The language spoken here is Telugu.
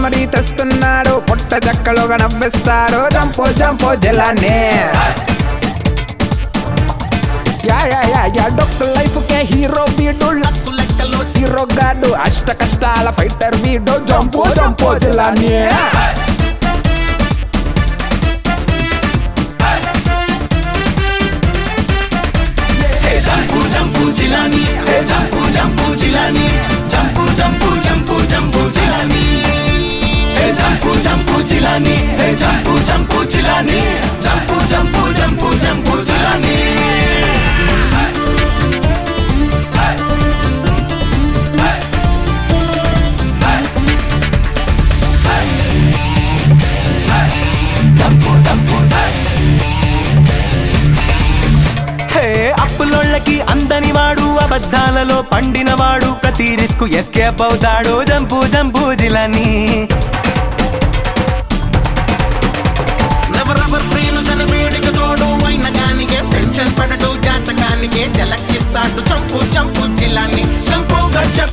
కామెడీ తెస్తున్నాడు పుట్ట చెక్కలుగా నవ్విస్తాడు జంపు జంపు జిల్లాని యా యా యా యా డొక్క లైఫ్ కే హీరో వీడు లక్కు లెక్కలో హీరో గాడు అష్ట కష్టాల ఫైటర్ వీడు jump jump Jilani jump jump Jilani hey jump jump Jilani jump jump jump jump Jilani hey jump jump Jilani hey jump jump Jilani jump jump jump jump Jilani hey అప్పులోళ్ళకి అందని వాడు అబద్ధాలలో పండినవాడు ప్రతి రిస్క్ ఎస్కేప్ అవుతాడు జంపు జంపు జిలాని ఎవరెవరు ప్రియులు వేడిక తోడు అయిన గానికే టెన్షన్ పడడు జాతకానికే జలకిస్తాడు చంపు చంపు జిల్లాని చంపు గచ్చ